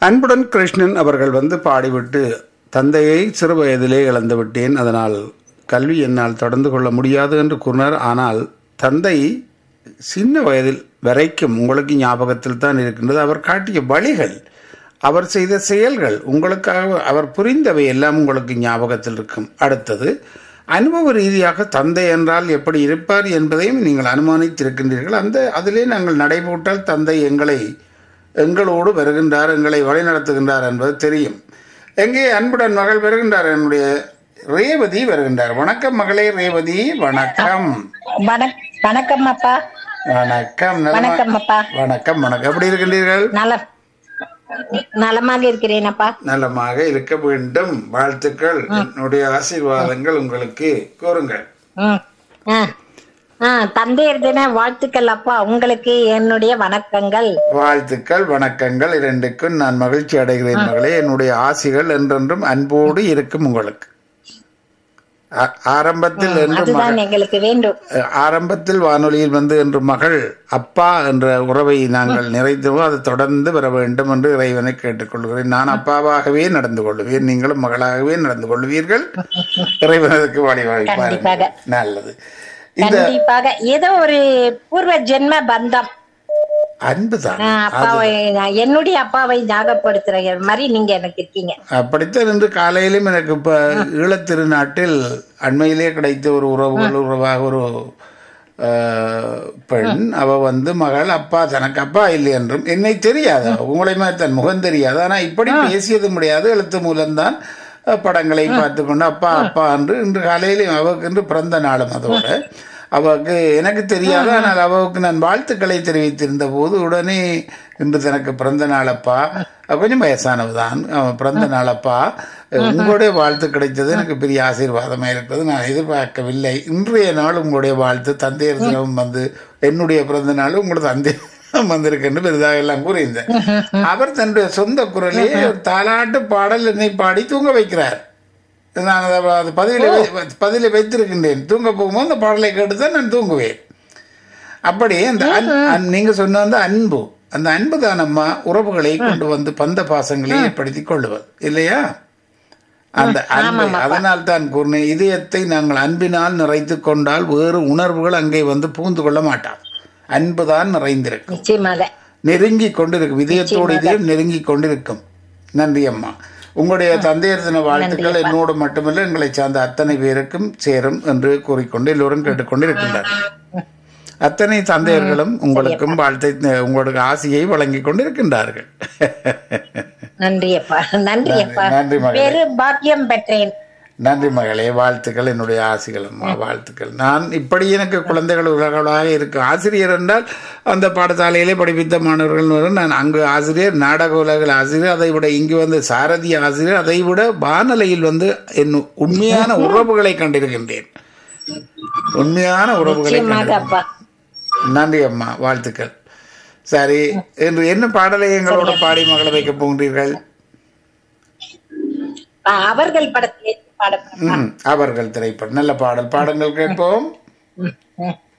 அன்புடன் கிருஷ்ணன் அவர்கள் வந்து பாடிவிட்டு தந்தையை சிறு வயதிலே இழந்து விட்டேன் அதனால் கல்வி என்னால் தொடர்ந்து கொள்ள முடியாது என்று கூறினார் ஆனால் தந்தை சின்ன வயதில் வரைக்கும் உங்களுக்கு ஞாபகத்தில் தான் இருக்கின்றது அவர் காட்டிய வழிகள் அவர் செய்த செயல்கள் உங்களுக்காக அவர் புரிந்தவை எல்லாம் உங்களுக்கு ஞாபகத்தில் இருக்கும் அடுத்தது அனுபவ ரீதியாக தந்தை என்றால் எப்படி இருப்பார் என்பதையும் நீங்கள் அனுமானித்திருக்கின்றீர்கள் அந்த அதிலே நாங்கள் நடைபோட்டால் தந்தை எங்களை எங்களோடு வருகின்றார் எங்களை வழிநடத்துகின்றார் என்பது தெரியும் எங்கே அன்புடன் மகள் வருகின்றார் என்னுடைய ரேவதி வருகின்றார் வணக்கம் மகளே ரேவதி வணக்கம் வணக் வணக்கம் அப்பா வணக்கம் நலமா- வணக்கம் அப்பா வணக்கம் வணக்கம் எப்படி இருக்கின்றீர்கள் நல நலமாக இருக்கிறேன் அப்பா நலமாக இருக்க வேண்டும் வாழ்த்துக்கள் என்னுடைய ஆசீர்வாதங்கள் உங்களுக்கு கூறுங்கள் ம் ஆ ஆ தந்தையர் தின வாழ்த்துக்கள் அப்பா உங்களுக்கு என்னுடைய வணக்கங்கள் வாழ்த்துக்கள் வணக்கங்கள் இரண்டுக்கும் நான் மகிழ்ச்சி அடைகிறேன் மகளே என்னுடைய ஆசிகள் என்றென்றும் அன்போடு இருக்கும் உங்களுக்கு ஆ- ஆரம்பத்தில் என்று மகள் அதுதான் எங்களுக்கு வேண்டும் ஆரம்பத்தில் வானொலியில் வந்து என்று மகள் அப்பா என்ற உறவை நாங்கள் நிறைத்தோம் அது தொடர்ந்து வர வேண்டும் என்று இறைவனை கேட்டுக்கொள்கிறேன் நான் அப்பாவாகவே நடந்து கொள்வேன் நீங்களும் மகளாகவே நடந்து கொள்வீர்கள் இறைவனுக்கு வழிவகுப்பார் கண்டிப்பாக. நல்லது இந்த கண்டிப்பாக ஏதோ ஒரு பூர்வ ஜென்ம பந்தம் அன்புதான் ஆ, அப்பாவை நான் என்னுடைய அப்பாவை ஞாபகப்படுத்துற மாதிரி நீங்க எனக்கு இருக்கீங்க அப்படித்தான் இன்று காலையிலும் எனக்கு இப்ப ஈழத்திருநாட்டில் அண்மையிலே கிடைத்த ஒரு உறவுகள் உறவாக ஒரு ஆஹ், பெண் அவ வந்து மகள் அப்பா தனக்கு அப்பா இல்லை என்றும் என்னை தெரியாது உங்களை மாதிரி தன் முகம் தெரியாது ஆனா இப்படி பேசியது முடியாது எழுத்து மூலம்தான் அஹ், படங்களை பார்த்து கொண்டு அப்பா அப்பா என்று இன்று காலையிலும் அவருக்கு என்று பிறந்த நாளும் அதோட அவருக்கு எனக்கு தெரியாது ஆனால் அவருக்கு நான் வாழ்த்துக்களை தெரிவித்திருந்த போது உடனே இன்று தனக்கு பிறந்த நாளப்பா அவ கொஞ்சம் வயசானவ தான் அவன் பிறந்த நாளப்பா உங்களுடைய வாழ்த்து கிடைத்தது எனக்கு பெரிய ஆசீர்வாதமா இருக்கிறது நான் எதிர்பார்க்கவில்லை இன்றைய நாள் உங்களுடைய வாழ்த்து தந்தையர் தினம் வந்து என்னுடைய பிறந்த நாள் உங்களோட தந்தை வந்திருக்குன்னு பெரிதாக எல்லாம் கூறியிருந்தேன் அவர் தன்னுடைய சொந்த குரலே ஒரு தாலாட்டு பாடல் என்னை பாடி தூங்க வைக்கிறார் நான் அதை அது பதிவில் வை- பதிவில் வைத்திருக்கின்றேன் தூங்க போகும்போது அந்த பாடலை கேட்டு தான் நான் தூங்குவேன் அப்படி அந்த அன்- அன்- நீங்க சொன்ன அந்த அன்பு அந்த அன்பு தானம்மா உறவுகளை கொண்டு வந்து பந்த பாசங்களை ஏற்படுத்தி கொள்ளுவது இல்லையா அந்த அன்பை அதனால் தான் கூறினேன் இதயத்தை நாங்கள் அன்பினால் நிறைத்து கொண்டால் வேறு உணர்வுகள் அங்கே வந்து பூந்து கொள்ள மாட்டான் அன்பு தான் நிறைந்திருக்கும் நிச்சயமாக நெருங்கி கொண்டிருக்கும் இதயத்தோடு இதயம் நெருங்கி கொண்டிருக்கும் நன்றி அம்மா உங்களுடைய தந்தையர் தின வாழ்த்துக்கள் என்னோடு மட்டுமல்ல எங்களை சார்ந்த அத்தனை பேருக்கும் சேரும் என்று கூறிக்கொண்டு எல்லோரும் கேட்டுக்கொண்டிருக்கின்றனர் அத்தனை தந்தையர்களும் உங்களுக்கும் வாழ்த்தை உங்களுக்கு ஆசையை வழங்கி கொண்டிருக்கின்றார்கள் நன்றி அப்பா நன்றி அப்பா நன்றி மகளே பெரு பாக்கியம் பெற்றேன் நன்றி மகளே வாழ்த்துக்கள் என்னுடைய ஆசைகள் அம்மா வாழ்த்துக்கள் நான் இப்படி எனக்கு குழந்தைகள் உலகளாக இருக்கு ஆசிரியர் என்றால் அந்த பாடசாலையிலே படிப்பித்த மாணவர்கள் வரும் நான் அங்கு ஆசிரியர் நாடக உலகில் ஆசிரியர் அதை விட இங்கு வந்து சாரதி ஆசிரியர் அதை விட வானொலியில் வந்து என் உண்மையான உறவுகளை கண்டிருக்கின்றேன் உண்மையான உறவுகளை நிச்சயமாக அப்பா நன்றி அம்மா வாழ்த்துக்கள் சரி என்று என்ன பாடலை எங்களோட பாடி மகளை வைக்க போகின்றீர்கள் ஆ, அவர்கள் படத்திலே பாடப்படும் ம், அவர்கள் திரைப்படம் நல்ல பாடல் பாடங்கள் கேட்போம் ம், ம்.